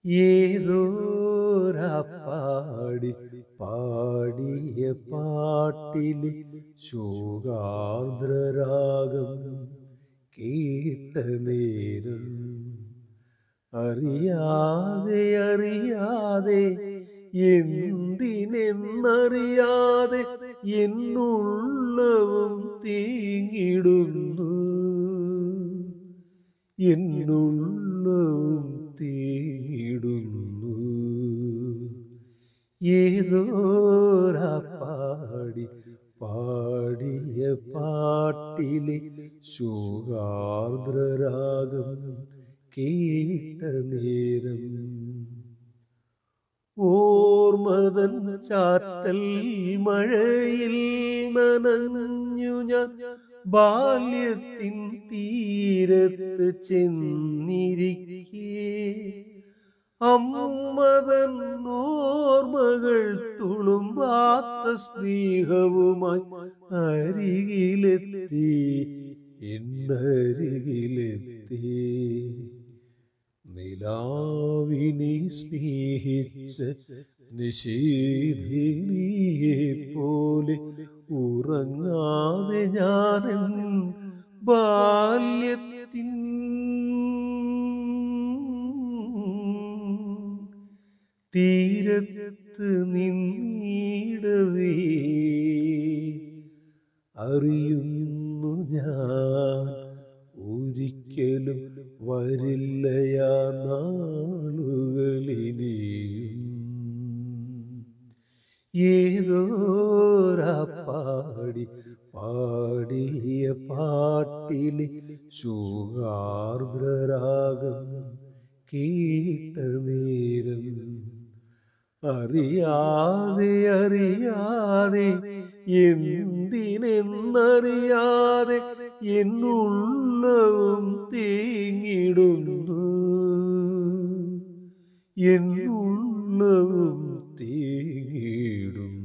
ഏതോരാപ്പാടി പാടിയ പാട്ടിലെ ശോകാർദ്രരാഗം കേട്ട നേരം അറിയാതെ അറിയാതെ എന്തിനെന്നറിയാതെ എന്നുള്ളവും തീങ്ങിടുന്നു എന്നുള്ളവും തീങ്ങിടുന്നു ഏതോരാപ്പാടി പാടിയ പാട്ടിലെ ശോകാർദ്രരാഗം കേട്ട നേരം ഓർമ്മതൻ ചാറ്റൽ മഴയിൽ നനഞ്ഞു ഞാൻ ബാല്യത്തിൻ തീരത്ത് ചെന്നിരിക്കേ അമ്മതൻ ഓർമ്മകൾ തുളുമ്പാത്ത സ്നേഹവുമായി അരികിലെത്തി എന്നരികിലെത്തി നിലാവിനെ സ്നേഹിച്ച നിഷേധിനിയെ പോലെ ഉറങ്ങാതെ ഞാനൻ ബാല്യത്തിൻ തീരത്ത് നിന്നിടവേ അറിയുന്നു ഞാൻ ഒരിക്കലും വരില്ലയാ നാളുകളിനിയും ഏതോരാപ്പാടി പാടിയ പാട്ടിലെ ശോകാർദ്രരാഗം കേട്ട നേരം അറിയാതെ അറിയാതെ എന്തിനെന്നറിയാതെ എന്നുള്ളവും തേങ്ങിടുന്നു എന്നുള്ളവും തേങ്ങിടുന്നു